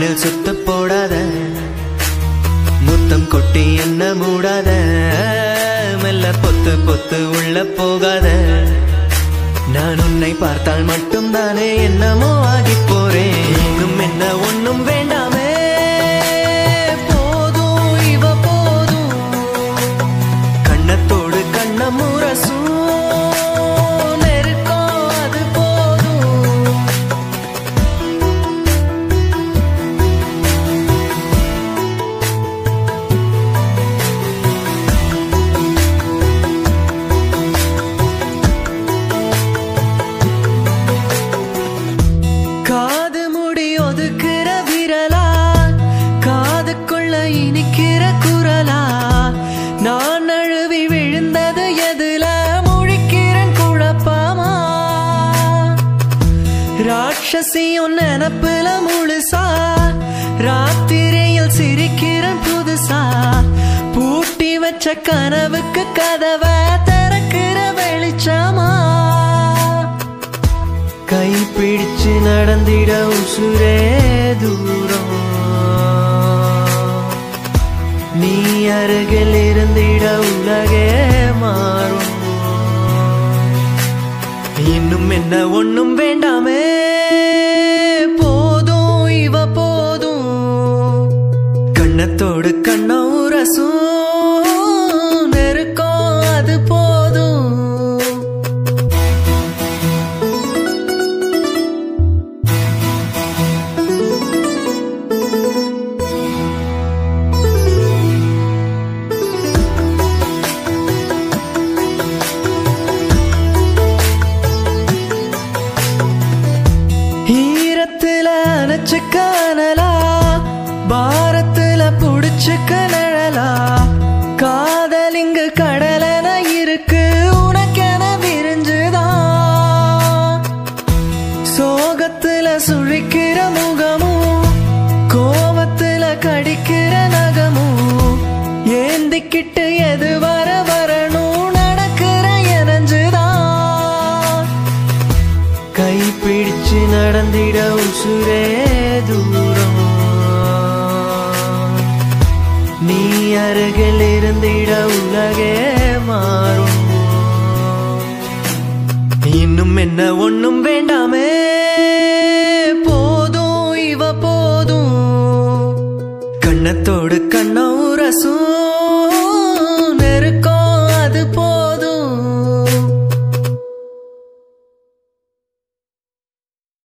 நெஞ்சில் சுத்த போடாத முத்தம் கொட்டி என்ன மூடாத மெல்ல பொத்து பொத்து உள்ள போகாத நான் உன்னை பார்த்தால் மட்டும் தானே என்னமோ ஆகி போறேன் இன்னும் என்ன ஒண்ணும் வேண்டாமே போதும் இவ போதும் கண்ணத்தோடு கண்ண முரசும் நெருக்கம் அது போதும் காது முடி ஒதுக்குற விரலா காதுக்குள்ள இனிக்கிற குரலா நான் அழுவி விழுந்தது எதுல முழிக்கிறேன் குழப்பமா ராட்சசியும் நினப்புல முழுசா ராத்திரியில் சிரிக்கிறேன் புதுசா பூட்டி வச்ச கனவுக்கு கதவை திறக்கிற வெளிச்சமா கை பிடிச்சு நடந்திட உசுரே தூரம் நீ அருகில் இருந்திட உலகே மாறும் இன்னும் என்ன ஒண்ணும் வேண்டாமே போதும் இவ போதும் கண்ணத்தோடு கண்ண உரசும் நெருக்கம் அது போதும் ஈரத்துல அணைச்சு காணலா பாரத்துல புடிச்சு கனழலா காதல் இங்கு கடலென இருக்கு உனக்கென விரிஞ்சுதான் சோகத்துல சுழிக்கிற முகமும் கோபத்துல கடிக்கிற நகமும் ஏந்திக்கிட்டு எது வர வரணும் நடக்கிற எனஞ்சுதான் கை பிடிச்சு நடந்திட உசுரே தூரம் நீ அருகில் இருந்திட உலகே மாறும் இன்னும் என்ன ஒண்ணும் வேண்டாமே